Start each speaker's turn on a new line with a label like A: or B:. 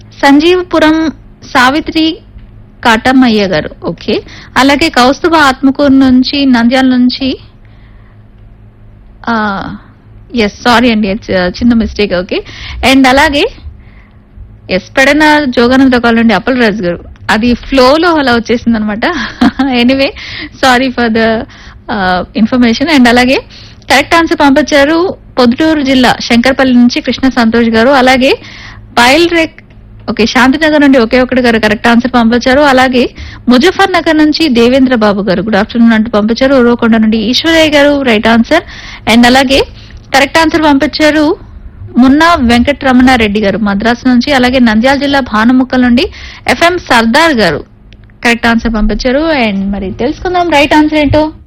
A: సంజీవపురం సావిత్రి కాటమయ్య గారు ఓకే అలాగే కౌస్తుభ ఆత్మకూరు నుంచి నంద్యాల నుంచి ఎస్ సారీ అండి it's, uh, చిన్న మిస్టేక్ ఓకే అండ్ అలాగే ఎస్ పెడన జోగానంద కాల్ నుండి అప్పల్ రాజు గారు అది ఫ్లోలో అలా వచ్చేసింది అనమాట anyway sorry for the information and అలాగే కరెక్ట్ ఆన్సర్ పంపించారు పొద్దుటూరు జిల్లా శంకర్పల్లి నుంచి కృష్ణ సంతోష్ గారు అలాగే బయల్ రేక్ ఓకే శాంతినగర్ నుండి ఒకే ఒకటి గారు కరెక్ట్ ఆన్సర్ పంపించారు అలాగే ముజఫర్ నగర్ నుంచి దేవేంద్ర బాబు గారు గుడ్ ఆఫ్టర్నూన్ అంటూ పంపించారు ఉరవకొండ నుండి Eswaraiah garu right answer and అలాగే కరెక్ట్ ఆన్సర్ పంపించారు మున్నా వెంకటరమణారెడ్డి గారు మద్రాసు నుంచి అలాగే నంద్యాల జిల్లా భానుముక్కల నుండి ఎఫ్ఎం సర్దార్ గారు కరెక్ట్ ఆన్సర్ పంపించారు అండ్ మరి తెలుసుకుందాం రైట్ ఆన్సర్ ఏంటో